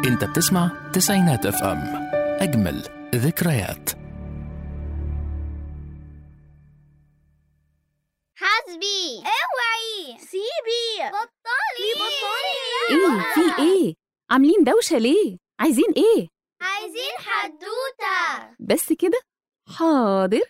انت بتسمع تسعينات اف ام اجمل ذكريات حاسبي اوعي سيبي بطلي بطلي ايه في ايه عاملين دوشه ليه عايزين ايه عايزين حدوتة بس كده حاضر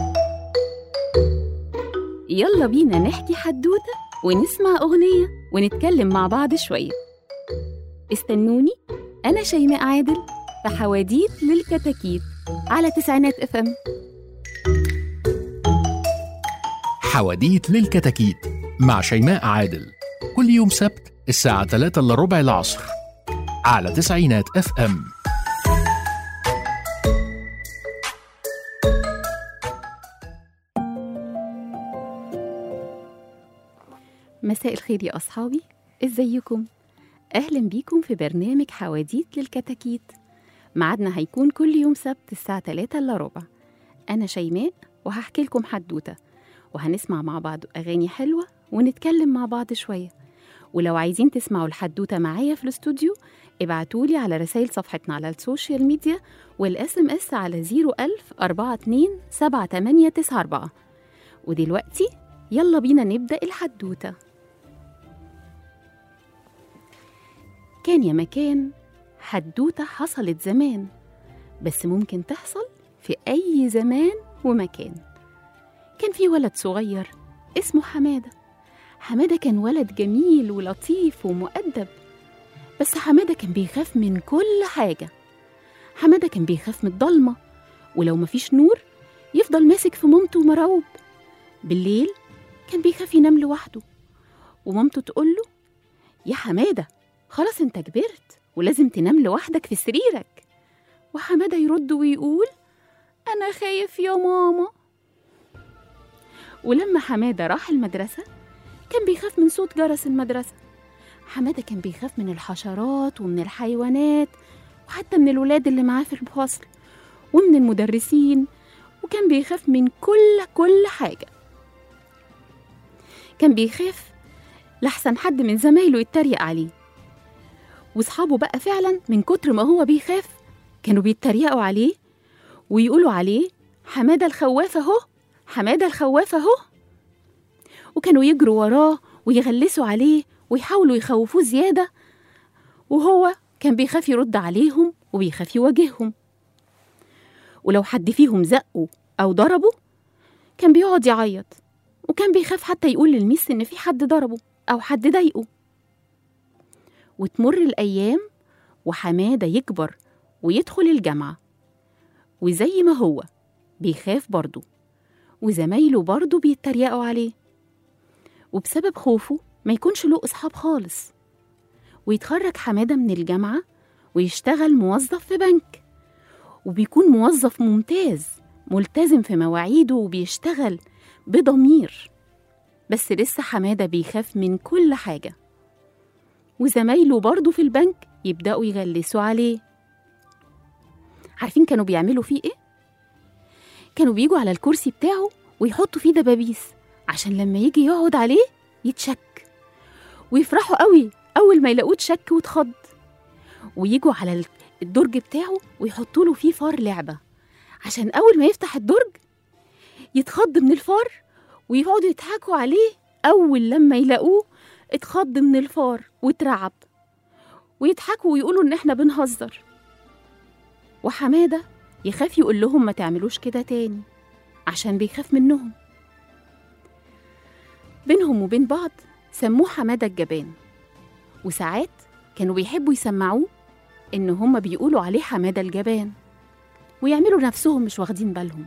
يلا بينا نحكي حدوته ونسمع اغنيه ونتكلم مع بعض شويه استنوني انا شيماء عادل في حواديت للكتاكيت على تسعينات اف ام حواديت للكتاكيت مع شيماء عادل كل يوم سبت الساعة 3 إلا ربع العصر على تسعينات اف ام مساء الخير يا أصحابي إزيكم؟ أهلا بيكم في برنامج حواديت للكتاكيت ميعادنا هيكون كل يوم سبت الساعة 3 إلا ربع أنا شيماء وهحكي لكم حدوتة وهنسمع مع بعض أغاني حلوة ونتكلم مع بعض شوية ولو عايزين تسمعوا الحدوتة معايا في الاستوديو ابعتولي على رسائل صفحتنا على السوشيال ميديا والاس ام اس على 01000 42 7894 ودلوقتي يلا بينا نبدأ الحدوتة كان يا مكان حدوتة حصلت زمان بس ممكن تحصل في أي زمان ومكان كان في ولد صغير اسمه حمادة حمادة كان ولد جميل ولطيف ومؤدب بس حمادة كان بيخاف من كل حاجة حمادة كان بيخاف من الضلمة ولو مفيش نور يفضل ماسك في مامته مرعوب بالليل كان بيخاف ينام لوحده ومامته تقوله يا حمادة خلاص انت كبرت ولازم تنام لوحدك في سريرك وحمادة يرد ويقول أنا خايف يا ماما ولما حمادة راح المدرسة كان بيخاف من صوت جرس المدرسة حمادة كان بيخاف من الحشرات ومن الحيوانات وحتى من الولاد اللي معاه في الفصل ومن المدرسين وكان بيخاف من كل كل حاجة كان بيخاف لحسن حد من زمايله يتريق عليه واصحابه بقى فعلا من كتر ما هو بيخاف كانوا بيتريقوا عليه ويقولوا عليه حمادة الخواف اهو حمادة الخواف اهو وكانوا يجروا وراه ويغلسوا عليه ويحاولوا يخوفوه زيادة وهو كان بيخاف يرد عليهم وبيخاف يواجههم ولو حد فيهم زقه أو ضربه كان بيقعد يعيط وكان بيخاف حتى يقول للميس إن في حد ضربه أو حد ضايقه وتمر الأيام وحمادة يكبر ويدخل الجامعة وزي ما هو بيخاف برضه وزمايله برضه بيتريقوا عليه وبسبب خوفه ما يكونش له أصحاب خالص ويتخرج حمادة من الجامعة ويشتغل موظف في بنك وبيكون موظف ممتاز ملتزم في مواعيده وبيشتغل بضمير بس لسه حمادة بيخاف من كل حاجة وزمايله برضه في البنك يبدأوا يغلسوا عليه عارفين كانوا بيعملوا فيه ايه؟ كانوا بيجوا على الكرسي بتاعه ويحطوا فيه دبابيس عشان لما يجي يقعد عليه يتشك ويفرحوا قوي أول ما يلاقوه اتشك واتخض ويجوا على الدرج بتاعه ويحطوا له فيه فار لعبة عشان أول ما يفتح الدرج يتخض من الفار ويقعدوا يضحكوا عليه أول لما يلاقوه اتخض من الفار واترعب ويضحكوا ويقولوا إن إحنا بنهزر وحمادة يخاف يقول لهم ما تعملوش كده تاني عشان بيخاف منهم بينهم وبين بعض سموه حمادة الجبان وساعات كانوا بيحبوا يسمعوه إن هما بيقولوا عليه حمادة الجبان ويعملوا نفسهم مش واخدين بالهم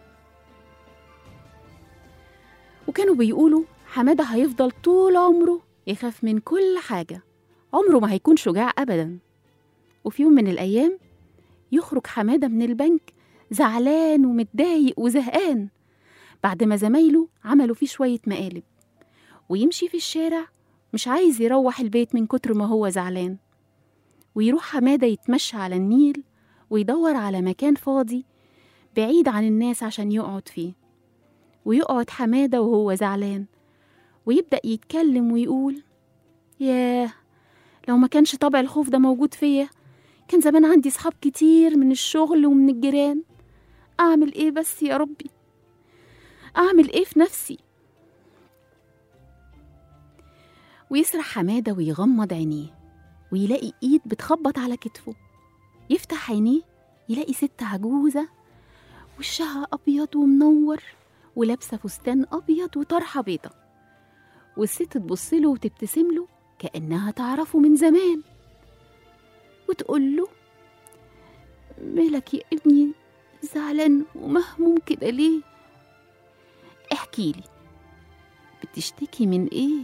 وكانوا بيقولوا حمادة هيفضل طول عمره يخاف من كل حاجة عمره ما هيكون شجاع أبدا وفي يوم من الأيام يخرج حمادة من البنك زعلان ومتضايق وزهقان بعد ما زمايله عملوا فيه شوية مقالب ويمشي في الشارع مش عايز يروح البيت من كتر ما هو زعلان ويروح حمادة يتمشى على النيل ويدور على مكان فاضي بعيد عن الناس عشان يقعد فيه ويقعد حمادة وهو زعلان ويبدأ يتكلم ويقول ياه لو ما كانش طبع الخوف ده موجود فيا كان زمان عندي صحاب كتير من الشغل ومن الجيران أعمل إيه بس يا ربي أعمل إيه في نفسي ويسرح حمادة ويغمض عينيه ويلاقي إيد بتخبط على كتفه يفتح عينيه يلاقي ست عجوزة وشها أبيض ومنور ولابسة فستان أبيض وطرحة بيضة والست تبصله وتبتسم له كأنها تعرفه من زمان وتقول له مالك يا ابني زعلان ومهموم كده ليه احكي لي بتشتكي من ايه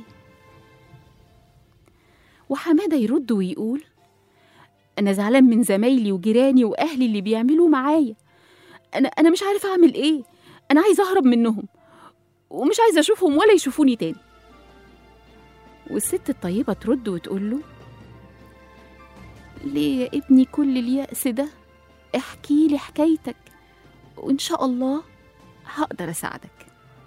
وحماده يرد ويقول انا زعلان من زمايلي وجيراني واهلي اللي بيعملوا معايا انا انا مش عارف اعمل ايه انا عايز اهرب منهم ومش عايزه اشوفهم ولا يشوفوني تاني والست الطيبه ترد وتقول له ليه يا ابني كل اليأس ده احكي لي حكايتك وإن شاء الله هقدر أساعدك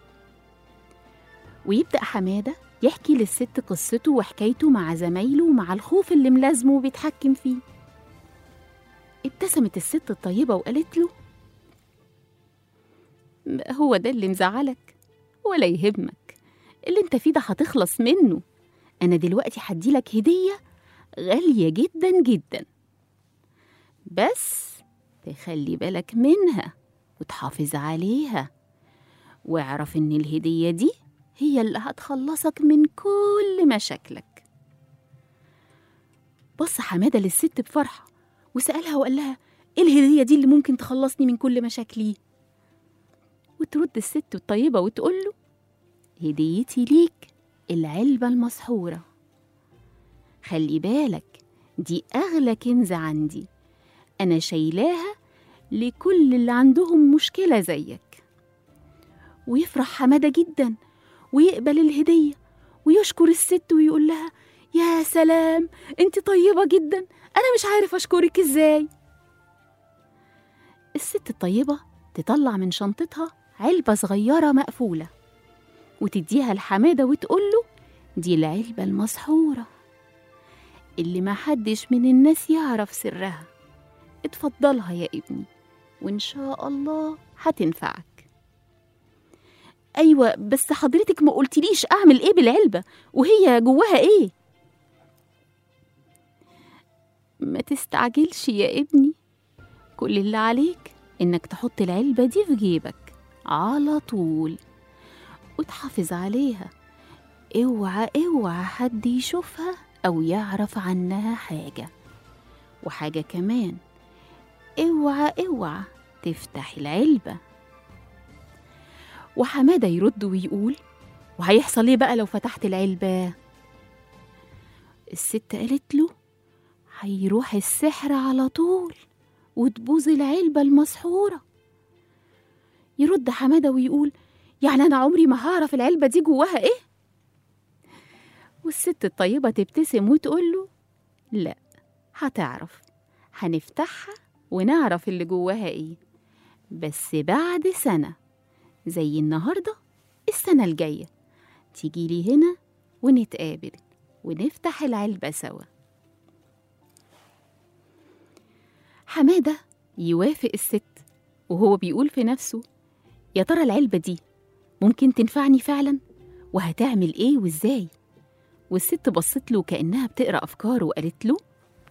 ويبدأ حمادة يحكي للست قصته وحكايته مع زمايله ومع الخوف اللي ملازمه وبيتحكم فيه ابتسمت الست الطيبة وقالت له "ما هو ده اللي مزعلك ولا يهمك اللي انت فيه ده هتخلص منه أنا دلوقتي هديلك هدية غالية جدا جدا بس تخلي بالك منها وتحافظ عليها واعرف إن الهدية دي هي اللي هتخلصك من كل مشاكلك بص حمادة للست بفرحة وسألها وقال لها إيه الهدية دي اللي ممكن تخلصني من كل مشاكلي وترد الست الطيبة وتقول له هديتي ليك العلبة المسحورة خلي بالك دي أغلى كنز عندي أنا شايلاها لكل اللي عندهم مشكلة زيك ويفرح حمادة جدا ويقبل الهدية ويشكر الست ويقول لها يا سلام انت طيبة جدا أنا مش عارف أشكرك إزاي الست الطيبة تطلع من شنطتها علبة صغيرة مقفولة وتديها لحمادة وتقوله دي العلبة المسحورة اللي ما حدش من الناس يعرف سرها اتفضلها يا ابني وإن شاء الله هتنفعك أيوة بس حضرتك ما قلتليش أعمل إيه بالعلبة وهي جواها إيه ما تستعجلش يا ابني كل اللي عليك إنك تحط العلبة دي في جيبك على طول وتحافظ عليها اوعى اوعى حد يشوفها أو يعرف عنها حاجة وحاجة كمان اوعى اوعى تفتح العلبة وحمادة يرد ويقول وهيحصل ايه بقى لو فتحت العلبة الست قالت له هيروح السحر على طول وتبوظ العلبة المسحورة يرد حمادة ويقول يعني أنا عمري ما هعرف العلبة دي جواها إيه والست الطيبة تبتسم وتقول له لا هتعرف هنفتحها ونعرف اللي جواها إيه بس بعد سنة زي النهاردة السنة الجاية تيجي لي هنا ونتقابل ونفتح العلبة سوا حمادة يوافق الست وهو بيقول في نفسه يا ترى العلبة دي ممكن تنفعني فعلا وهتعمل ايه وازاي والست بصت له كأنها بتقرأ أفكاره وقالت له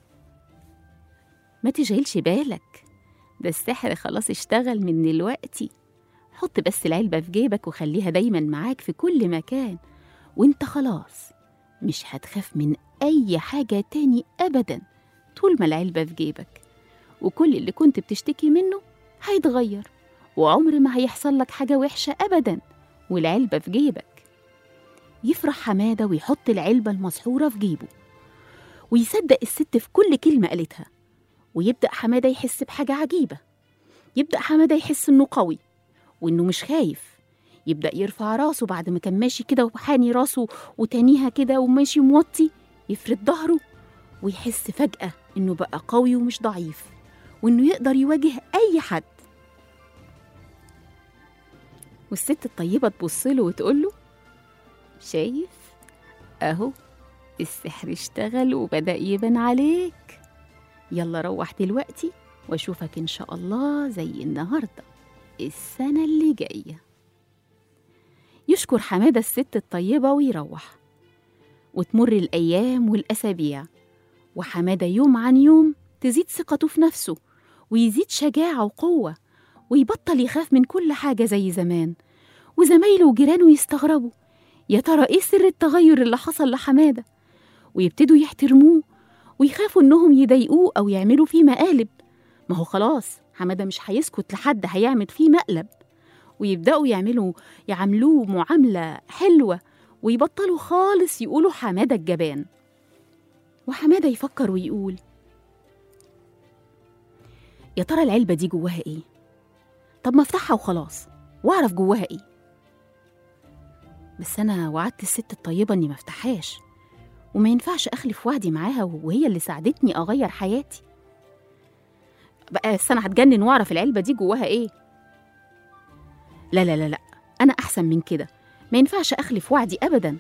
ما تشغلش بالك ده السحر خلاص اشتغل من دلوقتي حط بس العلبة في جيبك وخليها دايما معاك في كل مكان وانت خلاص مش هتخاف من أي حاجة تاني أبدا طول ما العلبة في جيبك وكل اللي كنت بتشتكي منه هيتغير وعمر ما هيحصل لك حاجة وحشة أبدا والعلبة في جيبك يفرح حمادة ويحط العلبة المسحورة في جيبه ويصدق الست في كل كلمة قالتها ويبدأ حمادة يحس بحاجة عجيبة يبدأ حمادة يحس إنه قوي وإنه مش خايف يبدأ يرفع راسه بعد ما كان ماشي كده وحاني راسه وتانيها كده وماشي موطي يفرد ظهره ويحس فجأة إنه بقى قوي ومش ضعيف وإنه يقدر يواجه أي حد والست الطيبة تبص له وتقول له شايف أهو السحر اشتغل وبدأ يبان عليك يلا روح دلوقتي واشوفك ان شاء الله زي النهارده السنه اللي جايه يشكر حماده الست الطيبه ويروح وتمر الايام والاسابيع وحماده يوم عن يوم تزيد ثقته في نفسه ويزيد شجاعه وقوه ويبطل يخاف من كل حاجه زي زمان وزمايله وجيرانه يستغربوا يا ترى ايه سر التغير اللي حصل لحماده ويبتدوا يحترموه ويخافوا انهم يضايقوه او يعملوا فيه مقالب ما هو خلاص حماده مش هيسكت لحد هيعمل فيه مقلب ويبداوا يعملوا يعاملوه معامله حلوه ويبطلوا خالص يقولوا حماده الجبان وحماده يفكر ويقول يا ترى العلبه دي جواها ايه طب ما افتحها وخلاص واعرف جواها ايه بس انا وعدت الست الطيبه اني ما افتحهاش وما ينفعش اخلف وعدي معاها وهي اللي ساعدتني اغير حياتي بقى بس انا هتجنن واعرف العلبه دي جواها ايه لا لا لا لا انا احسن من كده ما ينفعش اخلف وعدي ابدا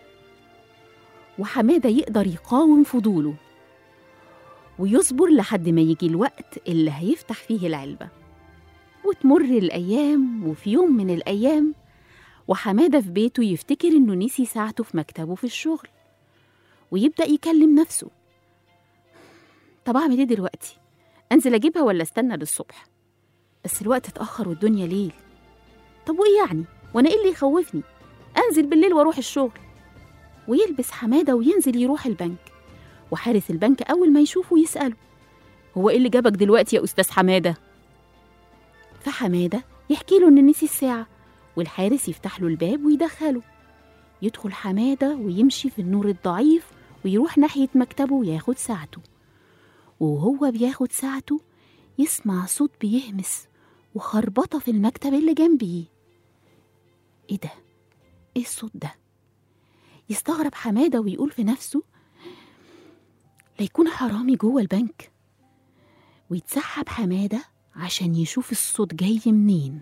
وحماده يقدر يقاوم فضوله ويصبر لحد ما يجي الوقت اللي هيفتح فيه العلبه وتمر الايام وفي يوم من الايام وحماده في بيته يفتكر انه نسي ساعته في مكتبه في الشغل ويبدا يكلم نفسه طب اعمل ايه دلوقتي انزل اجيبها ولا استنى للصبح بس الوقت اتاخر والدنيا ليل طب وايه يعني وانا ايه اللي يخوفني انزل بالليل واروح الشغل ويلبس حماده وينزل يروح البنك وحارس البنك اول ما يشوفه يساله هو ايه اللي جابك دلوقتي يا استاذ حماده فحماده يحكي له ان نسي الساعه والحارس يفتح له الباب ويدخله يدخل حماده ويمشي في النور الضعيف ويروح ناحيه مكتبه وياخد ساعته وهو بياخد ساعته يسمع صوت بيهمس وخربطة في المكتب اللي جنبيه ايه ده؟ ايه الصوت ده؟ يستغرب حمادة ويقول في نفسه لا يكون حرامي جوه البنك ويتسحب حمادة عشان يشوف الصوت جاي منين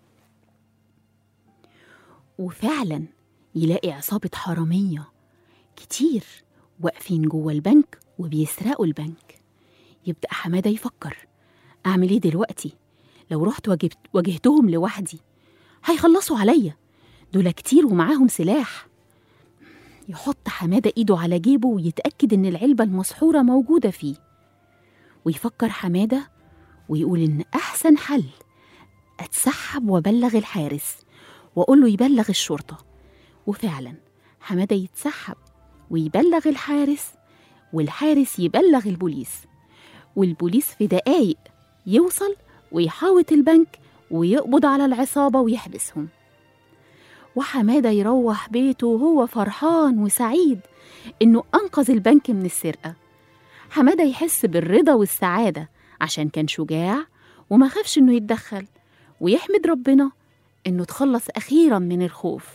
وفعلا يلاقي عصابة حرامية كتير واقفين جوه البنك وبيسرقوا البنك يبدأ حمادة يفكر أعمل إيه دلوقتي؟ لو رحت واجبت واجهتهم لوحدي هيخلصوا عليا دول كتير ومعاهم سلاح يحط حمادة إيده على جيبه ويتأكد إن العلبة المسحورة موجودة فيه ويفكر حمادة ويقول إن أحسن حل أتسحب وأبلغ الحارس وأقول له يبلغ الشرطة وفعلا حمادة يتسحب ويبلغ الحارس والحارس يبلغ البوليس والبوليس في دقايق يوصل ويحاوط البنك ويقبض على العصابة ويحبسهم وحمادة يروح بيته وهو فرحان وسعيد إنه أنقذ البنك من السرقة حمادة يحس بالرضا والسعادة عشان كان شجاع وما خافش إنه يتدخل ويحمد ربنا إنه تخلص أخيرا من الخوف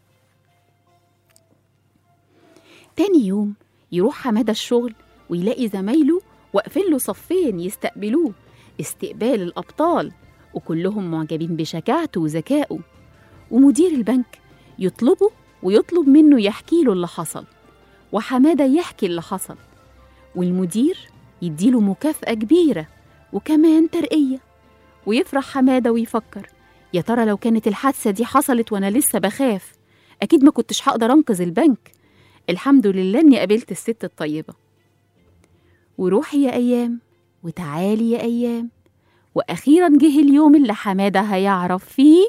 تاني يوم يروح حمادة الشغل ويلاقي زمايله واقفين له صفين يستقبلوه استقبال الأبطال وكلهم معجبين بشجاعته وذكائه ومدير البنك يطلبه ويطلب منه يحكي له اللي حصل وحمادة يحكي اللي حصل والمدير يديله مكافأة كبيرة وكمان ترقية ويفرح حمادة ويفكر يا ترى لو كانت الحادثة دي حصلت وأنا لسه بخاف أكيد ما كنتش هقدر أنقذ البنك الحمد لله إني قابلت الست الطيبة وروحي يا أيام وتعالي يا أيام وأخيرا جه اليوم اللي حمادة هيعرف فيه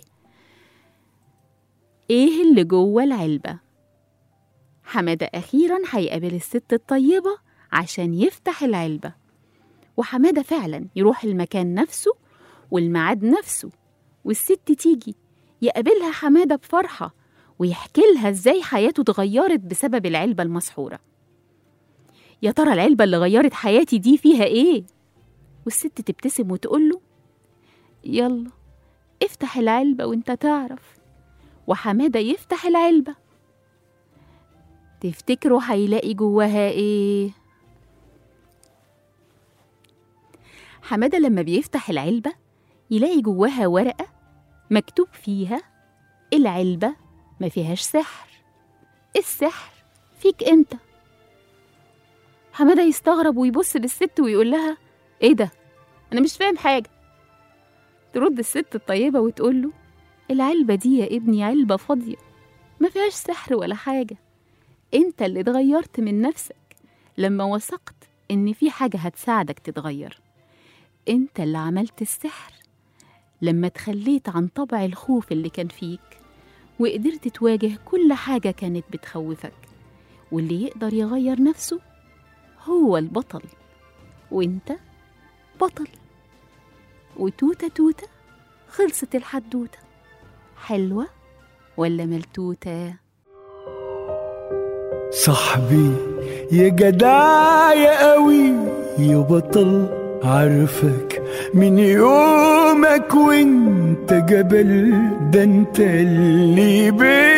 إيه اللي جوه العلبة حمادة أخيرا هيقابل الست الطيبة عشان يفتح العلبة وحمادة فعلا يروح المكان نفسه والميعاد نفسه والست تيجي يقابلها حمادة بفرحة ويحكي لها ازاي حياته اتغيرت بسبب العلبة المسحورة يا ترى العلبة اللي غيرت حياتي دي فيها ايه؟ والست تبتسم وتقوله يلا افتح العلبة وانت تعرف وحمادة يفتح العلبة تفتكروا هيلاقي جواها ايه؟ حمادة لما بيفتح العلبة يلاقي جواها ورقة مكتوب فيها العلبة ما فيهاش سحر السحر فيك انت حمادة يستغرب ويبص للست ويقول لها ايه ده انا مش فاهم حاجة ترد الست الطيبة وتقول له العلبة دي يا ابني علبة فاضية ما فيهاش سحر ولا حاجة انت اللي اتغيرت من نفسك لما وثقت ان في حاجة هتساعدك تتغير انت اللي عملت السحر لما تخليت عن طبع الخوف اللي كان فيك وقدرت تواجه كل حاجة كانت بتخوفك واللي يقدر يغير نفسه هو البطل وانت بطل وتوتة توتة خلصت الحدوتة حلوة ولا ملتوتة صاحبي يا جدع يا قوي يا بطل عارفك من يومك وانت جبل ده انت اللي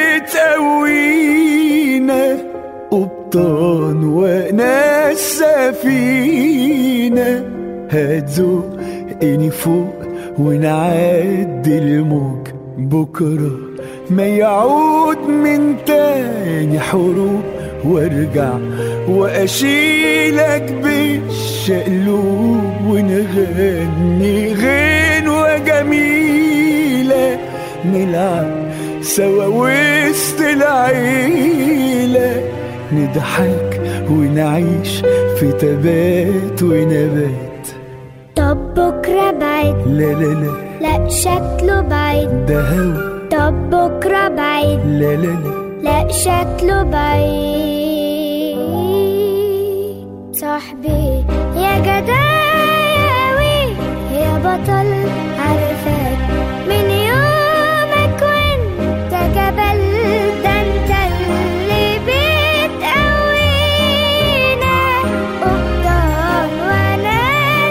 بتقوينا قبطان وانا السفينة هتزقني فوق ونعدي الموج بكرة ما يعود من تاني حروب وارجع واشيلك بالشقلوب ونغني غنوة جميلة نلعب سوا وسط العيلة نضحك ونعيش في تبات ونبات طب بكرة بعيد لا لا لا لا شكله بعيد ده هوا طب بكرة بعيد لا لا لا لا شكله بعيد صاحبي يا جداوي يا بطل عارفك من يومك وانت جبل ده انت اللي بتقوينا قبطان وانا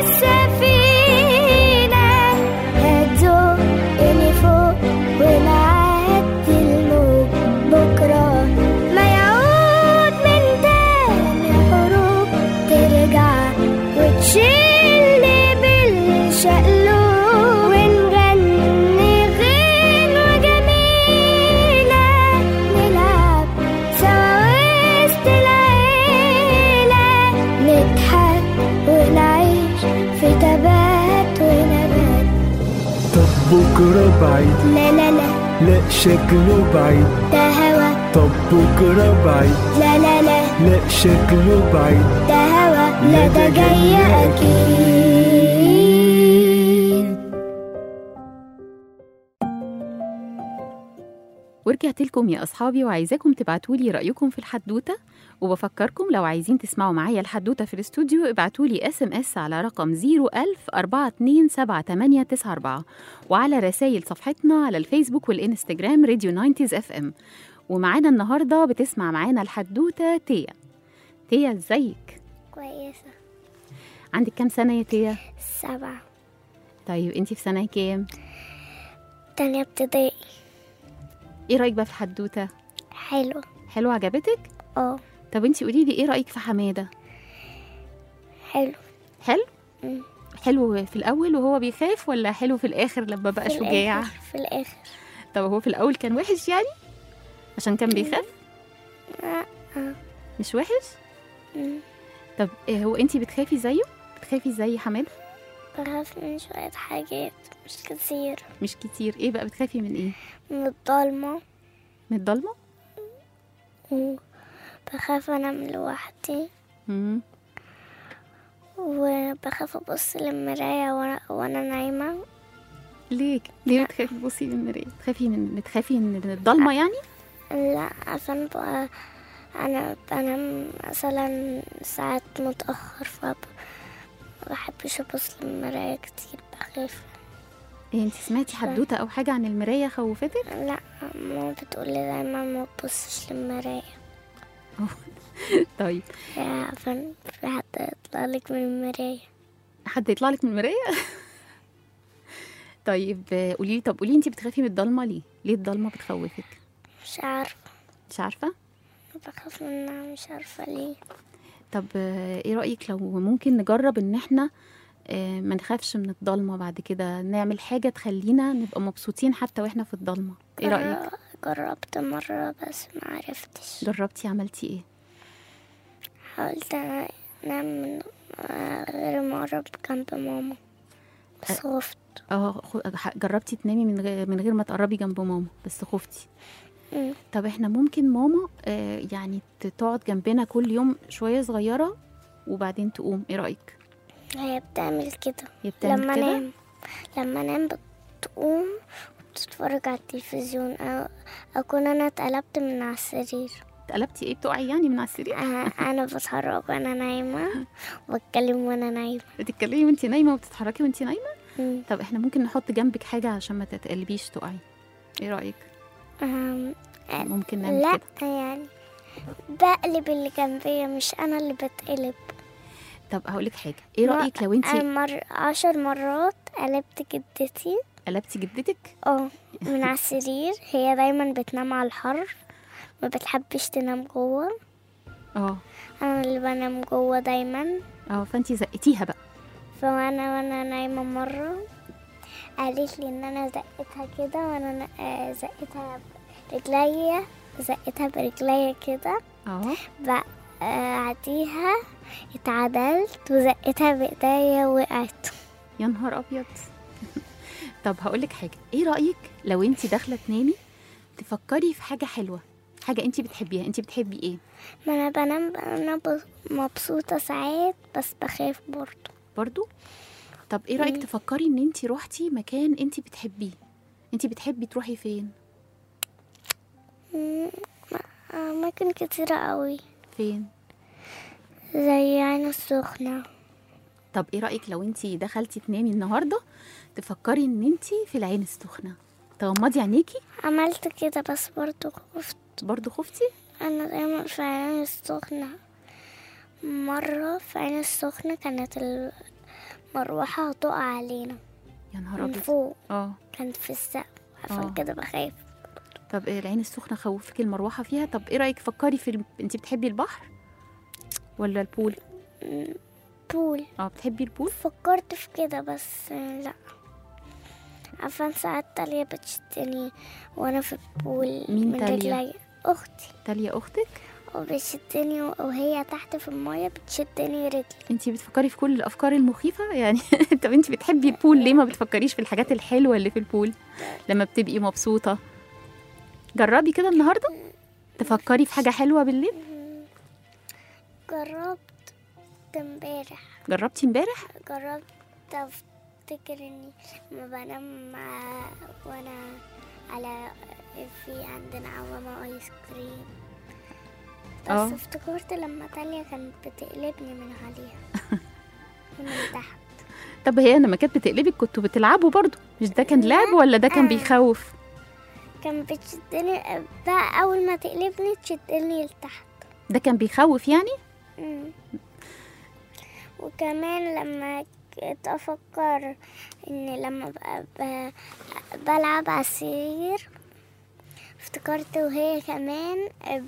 السفينة هتزقني فوق ونعدي الموج بكرة ما يعود من تاني حروب ترجع وتشيلني بالشقلوب ونغني غنوة جميلة نلعب سوا وسط العيلة نضحك ونعيش في تبات ونبات طب بكرة بعيد لا لا لا لا شكله بعيد ده هوا طب بكرة بعيد لا لا لا لا شكله بعيد ده هوا لا ده جاي أكيد ورجعت لكم يا أصحابي وعايزاكم تبعتولي رأيكم في الحدوتة وبفكركم لو عايزين تسمعوا معايا الحدوتة في الاستوديو ابعتولي اس ام اس على رقم 010427894 وعلى رسائل صفحتنا على الفيسبوك والانستجرام راديو 90 اف ام ومعانا النهارده بتسمع معانا الحدوتة تيا تيا ازيك كويسة عندك كام سنة يا تيا سبعة طيب انتي في سنة كام تانية ابتدائي ايه رأيك بقى في الحدوتة حلو حلوة عجبتك اه طب انتي قولي لي ايه رأيك في حمادة حلو حلو مم. حلو في الاول وهو بيخاف ولا حلو في الاخر لما بقى في شجاع الآخر في الآخر طب هو في الاول كان وحش يعني عشان كان بيخاف آه، آه. مش وحش مم. طب إيه هو انتي بتخافي زيه بتخافي زي حماده بخاف من شوية حاجات مش كتير مش كتير ايه بقى بتخافي من ايه من الضلمة من الضلمه بخاف أنام لوحدي مم. وبخاف أبص للمراية وأنا, وأنا نايمة ليه ليه بتخافي تبصي للمرايه بتخافي من بتخافي من الضلمه يعني لا عشان بقى أنا بنام مثلا ساعات متأخر فب مبحبش أبص للمراية كتير بخاف إيه انتي سمعتي حدوته او حاجه عن المرايه خوفتك لا ماما بتقولي دايما ما تبصش للمراية طيب عشان في حد يطلع لك من المراية حد يطلع لك من المرايه طيب آه، قولي لي طب قولي انتي بتخافي من الضلمه ليه ليه الضلمه بتخوفك مش عارفة مش عارفه بخاف منها مش عارفة ليه طب آه، ايه رأيك لو ممكن نجرب ان احنا آه، ما نخافش من الضلمة بعد كده نعمل حاجة تخلينا نبقى مبسوطين حتى واحنا في الضلمة ايه رأيك جر- جربت مرة بس ما عرفتش جربتي عملتي ايه حاولت أنا انام من آه، غير ما اقرب جنب ماما بس خفت اه خ- ح- جربتي تنامي من غير من غير ما تقربي جنب ماما بس خفتي مم. طب احنا ممكن ماما آه يعني ت- تقعد جنبنا كل يوم شويه صغيره وبعدين تقوم ايه رايك هي بتعمل كده هي بتعمل لما كده انام لما انام بتقوم وتتفرج على التلفزيون أو اكون انا اتقلبت من على السرير اتقلبتي ايه بتقعي يعني من على السرير آه، انا بتحرك وانا نايمه وبتكلم وانا نايمه بتتكلمي وانت نايمه وبتتحركي وانت نايمه مم. طب احنا ممكن نحط جنبك حاجه عشان ما تتقلبيش تقعي ايه رايك أم، آه، ممكن نعمل لا كده يعني بقلب اللي جنبيا مش انا اللي بتقلب طب هقول لك حاجه ايه ما- رايك لو انت أنا مر عشر مرات قلبت جدتي قلبتي جدتك اه من على السرير هي دايما بتنام على الحر ما بتحبش تنام جوه اه انا اللي بنام جوه دايما اه فانت زقتيها بقى فانا وانا نايمه مره قالت لي ان انا زقتها كده وانا ن- آه، زقتها برجليا زقتها برجليا كده اه بعديها اتعدلت وزقتها بايديا وقعت يا نهار ابيض طب هقول لك حاجه ايه رايك لو انت داخله تنامي تفكري في حاجه حلوه حاجه انت بتحبيها انت بتحبي ايه ما انا بنام انا ب- مبسوطه ساعات بس بخاف برضه برضو طب ايه رايك مم. تفكري ان انت روحتي مكان انت بتحبيه انت بتحبي تروحي فين مم، أماكن كتيرة قوي فين زي عين السخنة طب ايه رايك لو انت دخلتي تنامي النهارده تفكري ان انت في العين السخنه تغمضي عينيكي عملت كده بس برضو خفت برضو خفتي أنا دايما في عين السخنة مرة في عين السخنة كانت المروحة هتقع علينا يا نهار من ابيض فوق اه كانت في السقف آه. عشان كده بخاف طب إيه العين السخنه خوفك المروحه فيها طب ايه رايك فكري في ال... انت بتحبي البحر ولا البول مم، بول اه بتحبي البول فكرت في كده بس آه، لا عارفة ساعات تالية بتشدني وانا في البول مين من تالية؟ رجلي اختي تاليا اختك وبتشدني وهي تحت في المية بتشدني رجلي انت بتفكري في كل الافكار المخيفه يعني طب انت بتحبي البول ليه ما بتفكريش في الحاجات الحلوه اللي في البول لما بتبقي مبسوطه جربي كده النهارده تفكري في حاجه حلوه بالليل جربت امبارح جربتي امبارح جربت افتكر اني لما بنام مع- وانا على في عندنا عوامة ايس كريم بس اه. افتكرت لما تاليا كانت بتقلبني من عليها من تحت طب هي لما كانت بتقلبك كنتوا بتلعبوا برضو مش ده كان لعب ولا ده كان آه. بيخوف كان بتشدني بقى اول ما تقلبني تشدني لتحت ده كان بيخوف يعني مم. وكمان لما كنت افكر ان لما بقى ب- بلعب على السرير افتكرت وهي كمان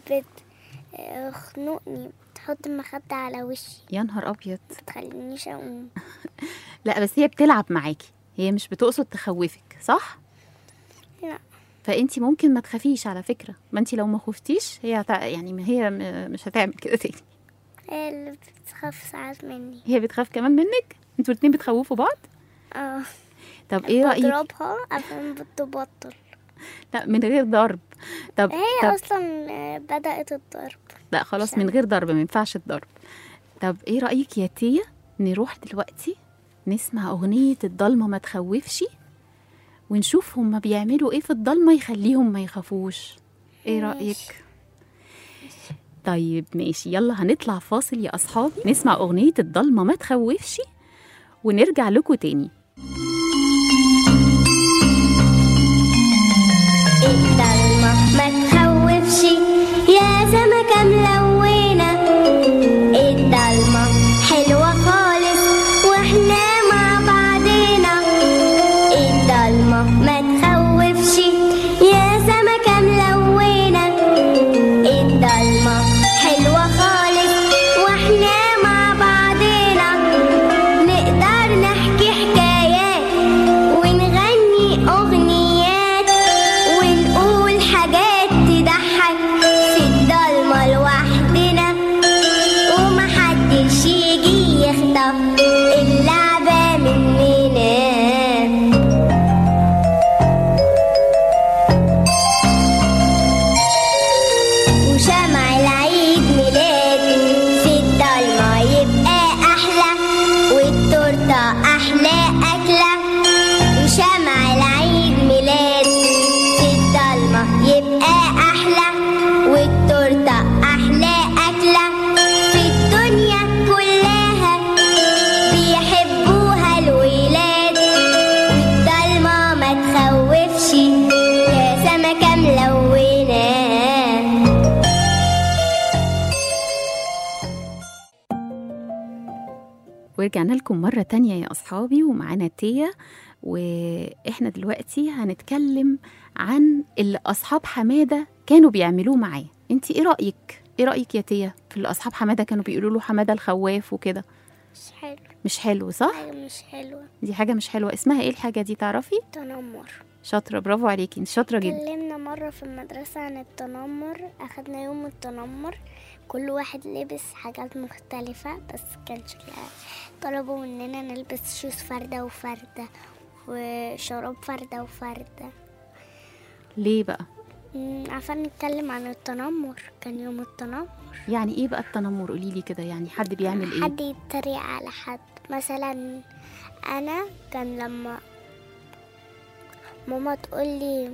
بتخنقني بتحط المخدة على وشي يا نهار ابيض متخلينيش اقوم لا بس هي بتلعب معاكي هي مش بتقصد تخوفك صح لا فانت ممكن ما تخافيش على فكره ما انت لو ما خفتيش هي هتع... يعني ما هي م- مش هتعمل كده تاني هي اللي بتخاف ساعات مني هي بتخاف كمان منك انتوا الاتنين بتخوفوا بعض اه طب ايه رايك بضربها عشان بتبطل لا من غير ضرب طب هي طب اصلا بدأت الضرب لا خلاص من غير ضرب ما ينفعش الضرب طب ايه رايك يا تيا نروح دلوقتي نسمع اغنيه الضلمه ما تخوفش ونشوف هما بيعملوا ايه في الضلمه يخليهم ما يخافوش ايه ماشي. رايك طيب ماشي يلا هنطلع فاصل يا اصحابي نسمع اغنيه الضلمه ما تخوفش ونرجع لكم تاني الضلمة ما تخوفش يا سمكة ملونة الضلمة حلوة خالص واحنا مع بعضينا الضلمة ما تخوفش يا سمكة ملونة الضلمة حلوة خالص واحنا مع بعضينا نقدر نحكي حكايات ونغني أغنيات ونقول ورجعنا لكم مرة تانية يا أصحابي ومعانا تيا وإحنا دلوقتي هنتكلم عن اللي أصحاب حمادة كانوا بيعملوه معاه أنت إيه رأيك؟ إيه رأيك يا تيا في اللي أصحاب حمادة كانوا بيقولوا له حمادة الخواف وكده مش حلو مش حلو صح؟ حاجة مش حلوة دي حاجة مش حلوة اسمها إيه الحاجة دي تعرفي؟ تنمر شاطرة برافو عليكي أنت شاطرة جدا اتكلمنا مرة في المدرسة عن التنمر أخدنا يوم التنمر كل واحد لبس حاجات مختلفة بس كانش طلبوا مننا نلبس شوز فردة وفردة وشراب فردة وفردة ليه بقى؟ مم، عشان نتكلم عن التنمر كان يوم التنمر يعني إيه بقى التنمر قوليلي كده يعني حد بيعمل إيه؟ حد يتريق على حد مثلا انا كان لما ماما تقولي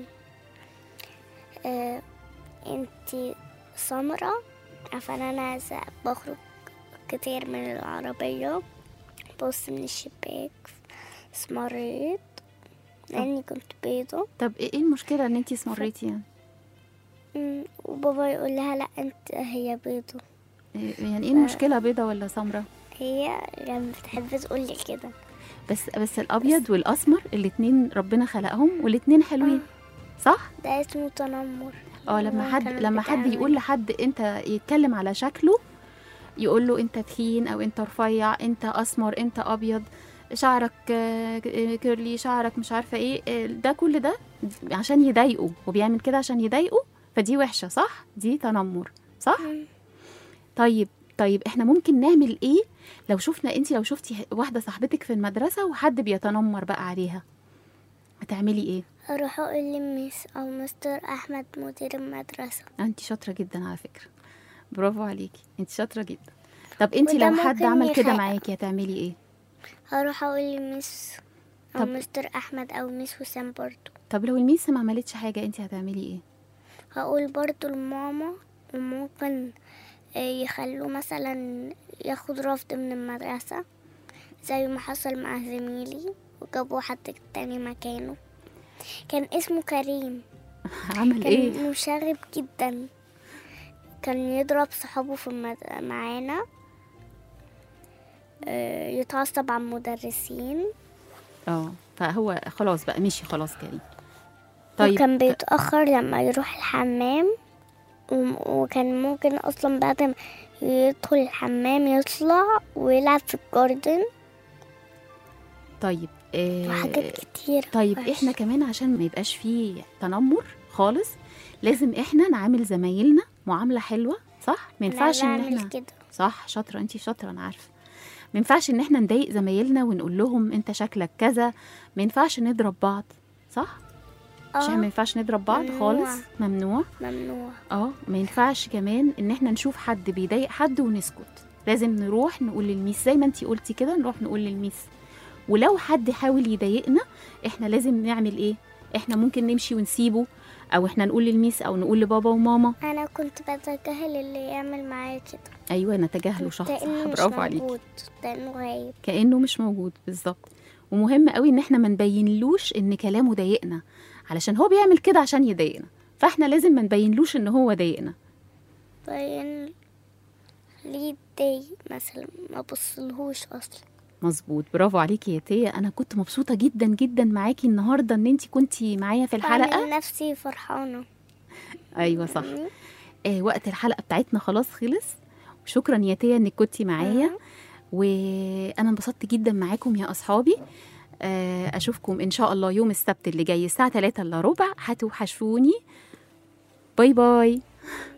آه انتي سمرة عشان انا ز- بخرج كتير من العربية بص من الشباك اسمريت لاني كنت بيضة طب إيه إيه المشكلة إن أنت اسمريتي يعني؟ مم، وبابا يقول لها لا انت هي بيضة إيه- يعني إيه المشكلة بيضة ولا سمرة؟ هي لما بتحب تقولي كده بس بس الابيض والاسمر الاتنين ربنا خلقهم والاتنين حلوين صح ده اسمه تنمر اه لما هو حد كان لما حد بتعمل- يقول لحد انت يتكلم على شكله يقول له انت تخين او انت رفيع انت اسمر انت ابيض شعرك آه، كيرلي شعرك مش عارفه ايه آه، ده كل ده عشان يضايقه وبيعمل كده عشان يضايقه فدي وحشه صح دي تنمر صح طيب طيب احنا ممكن نعمل ايه لو شفنا انت لو شفتي واحده صاحبتك في المدرسه وحد بيتنمر بقى عليها هتعملي ايه اروح اقول لميس او مستر احمد مدير المدرسه انت شاطره جدا على فكره برافو عليكي انت شاطره جدا طب انت وده لو حد ممكن عمل كده يخ- معاكي هتعملي ايه هروح اقول لميس او طب- مستر احمد او ميس وسام برضو طب لو الميس ما عملتش حاجه انت هتعملي ايه هقول برضو لماما وممكن آه، يخلوه مثلا ياخد رفض من المدرسة زي ما حصل مع زميلي وجابوا حد تاني مكانه كان اسمه كريم عمل كان ايه مشاغب جدا كان يضرب صحابه في المد... معانا آه، يتعصب على المدرسين اه فهو خلاص بقى مشي خلاص كريم طيب طيب وكان بيتأخر لما يروح الحمام وم- وكان ممكن أصلا بعد ما يدخل الحمام يطلع ويلعب في الجاردن طيب آه وحاجات كتير طيب وحشة. احنا كمان عشان ما يبقاش فيه تنمر خالص لازم احنا نعامل زمايلنا معامله حلوه صح ما أنا ينفعش ان بعمل احنا كده صح شاطره انت شاطره انا عارفه ما ينفعش ان احنا نضايق زمايلنا ونقول لهم انت شكلك كذا ما ينفعش نضرب بعض صح مش ما اه ينفعش نضرب بعض ممنوع. خالص ممنوع ممنوع اه ما ينفعش كمان ان احنا نشوف حد بيضايق حد ونسكت لازم نروح نقول للميس زي ما انتي قلتي كده نروح نقول للميس ولو حد حاول يضايقنا احنا لازم نعمل ايه احنا ممكن نمشي ونسيبه او احنا نقول للميس او نقول لبابا وماما أنا كنت بتجاهل اللي يعمل معايا كده ايوه نتجاهله صح صح لأنه مش برافو عليكي موجود لأنه غايب كانه مش موجود بالظبط ومهم قوي ان احنا ما نبينلوش ان كلامه ضايقنا علشان هو بيعمل كده عشان يضايقنا فاحنا لازم ما نبينلوش ان هو ضايقنا باين ليه اتضايق مثلا ما بصلهوش أصلا مظبوط برافو عليكي يا تيا انا كنت مبسوطه جدا جدا معاكي النهارده ان انت كنتي معايا في الحلقه بعمل نفسي فرحانة ايوه صح آه وقت الحلقه بتاعتنا خلاص خلص وشكرا يا تيا انك كنتي معايا وانا انبسطت جدا معاكم يا اصحابي آه اشوفكم ان شاء الله يوم السبت اللي جاي الساعه 3 الا ربع هتوحشوني باي باي